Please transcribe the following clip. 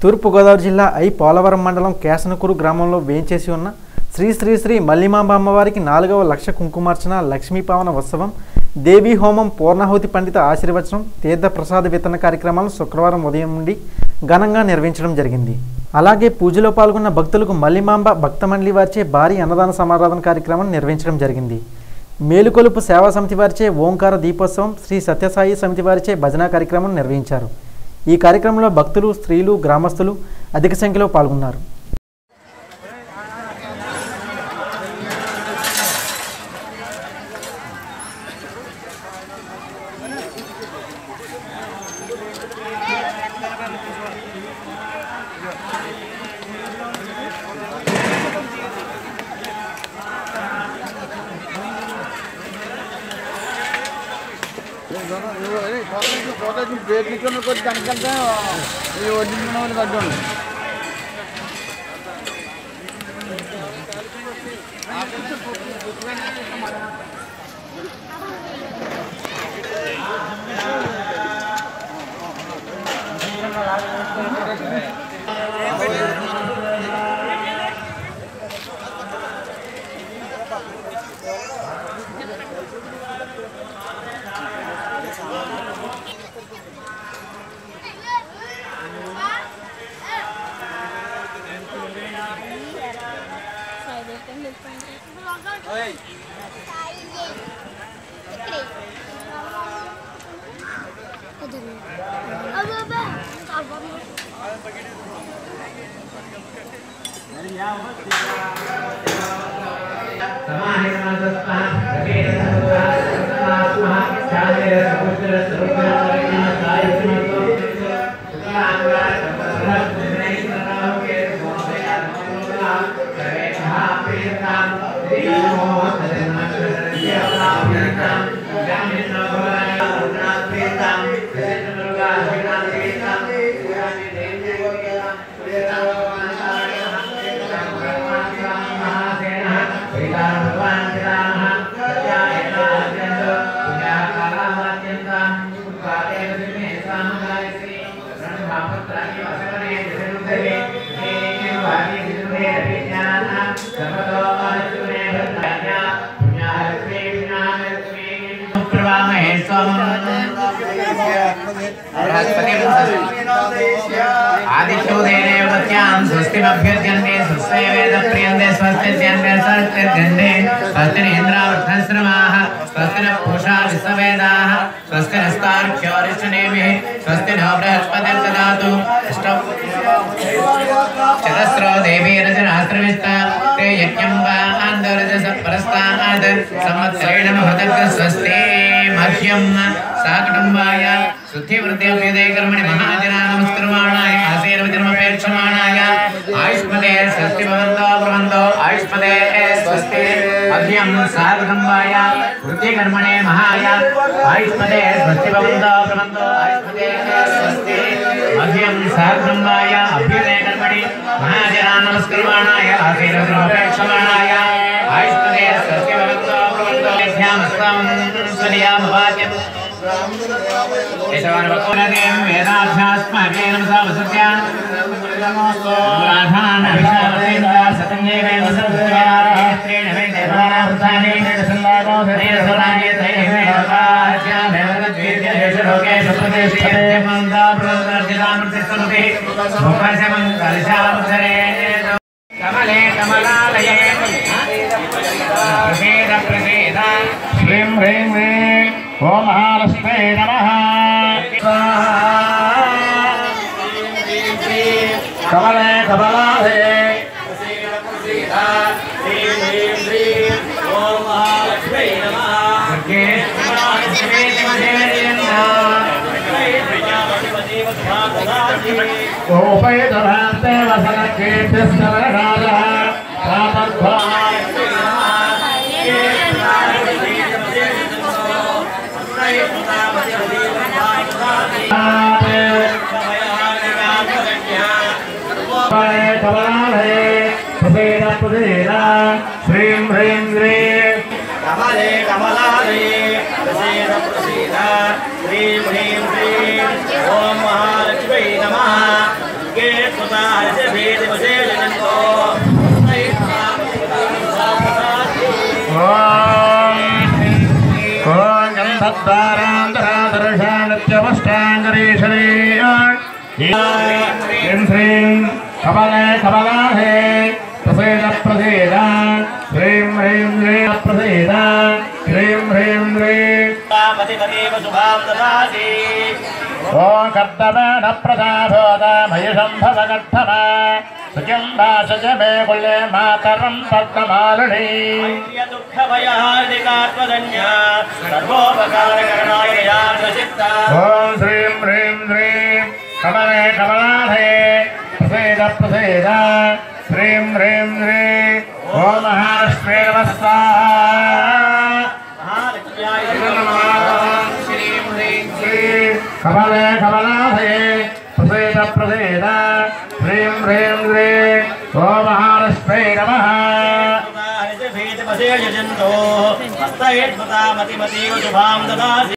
తూర్పుగోదావరి జిల్లా ఐ పోలవరం మండలం కేసనకూరు గ్రామంలో వేంచేసి ఉన్న శ్రీ శ్రీ శ్రీ మల్లిమాంబ అమ్మవారికి నాలుగవ లక్ష కుంకుమార్చన లక్ష్మీపావన ఉత్సవం దేవీ హోమం పూర్ణాహుతి పండిత ఆశీర్వచనం తీర్థ ప్రసాద వితరణ కార్యక్రమాలను శుక్రవారం ఉదయం నుండి ఘనంగా నిర్వహించడం జరిగింది అలాగే పూజలో పాల్గొన్న భక్తులకు మల్లిమాంబ భక్త మండలి వారిచే భారీ అన్నదాన సమారాధన కార్యక్రమం నిర్వహించడం జరిగింది మేలుకొలుపు సేవా సమితి వారిచే ఓంకార దీపోత్సవం శ్రీ సత్యసాయి సమితి వారిచే భజన కార్యక్రమం నిర్వహించారు ఈ కార్యక్రమంలో భక్తులు స్త్రీలు గ్రామస్తులు అధిక సంఖ్యలో పాల్గొన్నారు దానికంటే ఈ వడ్డించిన వాళ్ళు కట్టండి आदित्योदेवत्यां स्वस्तिमभ्यर्जन्ते स्वस्ते वेद प्रियन्ते स्वस्तिर्जन्ते स्वस्तिर्जन्ते स्वस्तिरेन्द्रावर्थश्रमाः स्वस्ति न पूषा विश्ववेदाः स्वस्ति नस्तार्क्ष्योरिष्टनेमिः स्वस्ति नो बृहस्पतिर्ददातु अष्टौ चतस्रो देवी रचनास्त्रविष्टा ते यज्ञं वा आन्दरजस परस्तात् संवत्सरेण महतर्क स्वस्ति मह्यं साकुटुम्बाय शुद्धिवृद्ध्यभ्युदे कर्मणि महाजना नमस्कुर्वाणाय आशीर्वचनमपेक्षमाणाय आयुष्मदे स्वस्ति भवन्तो भवन्तो आयुष्मदे स्वस्ति मह्यं साकुटुम्बाय वृद्धिकर्मणे महाय आयुष्मदे स्वस्ति भवन्तो भवन्तो आयुष्मदे स्वस्ति मह्यं साकुटुम्बाय अभ्युदे कर्मणि महाजना नमस्कुर्वाणाय आशीर्वचनमपेक्षमाणाय आयुष्मदे स्वस्ति भवन्तो भवन्तो यस्यामस्तं स्वनियामवाक्यम् केशवानवकोनदेव वेदाभ्यास्माकेन सावसत्यान् राधान अभिषावतेन्द्र सतञ्जैवेव सत्यारेण वै देवानावृतानि सल्लादो शरीर सरागे तैवेवाज्यामेव तद्वीर्य देशलोके सुप्रतिष्ठते मन्दा प्रवर्तितामृतिस्तनुते मुखस्य मङ्गलशावसरे कमले कमलालये प्रसीद प्रसीद ह्रीं ह्रीं ह्रीं ఓం మహాలక్ష్మే నమ కమలే కమలాలే ఓపేతభాంతే వసనకేభ్యస్తవరాజः ప్రాతర్భాయ కమలాలే ప్రసేన ప్రసేన శ్రీం హ్రీం శ్రీం కమలే కమలాలే ప్రసీద ప్రసీద హ్రీం హ్రీం హ్రీం ఓం మహాలక్ష్మీ నమః हस्तयत्पुता हरिषभेदिवशेषजन्तो ह्रीं श्रीं कमले कमलाहे प्रसेद प्रसेद ह्रीं ह्रीं ह्रीं प्रसेद ह्रीं ह्रीं ह्रीं मतिमतीव शुभां ददासि ॐ कर्तमेन प्रसादोद मयिषम्भवगर्थम सुखं भाषज मे कुले मातरं पद्ममालिनी दुःखभयहार्दिकात्मधन्या सर्वोपकारकरणाय या प्रसिद्धा ॐ श्रीं ह्रीं श्रीं कमले कमलाधये प्रसेद प्रसेद श्रीं ह्रीं श्रीं ॐ महालक्ष्मे नमः स्वाहा महालक्ष्म्याय श्रीं ह्रीं श्रीं कमले कमलाधये प्रसेद प्रसेद श्रीं ह्रीं श्रीं ॐ महालक्ष्मे नमः हरिषभेदिवशेषजन्तो हस्तयत्पुता मतिमतीव शुभां ददासि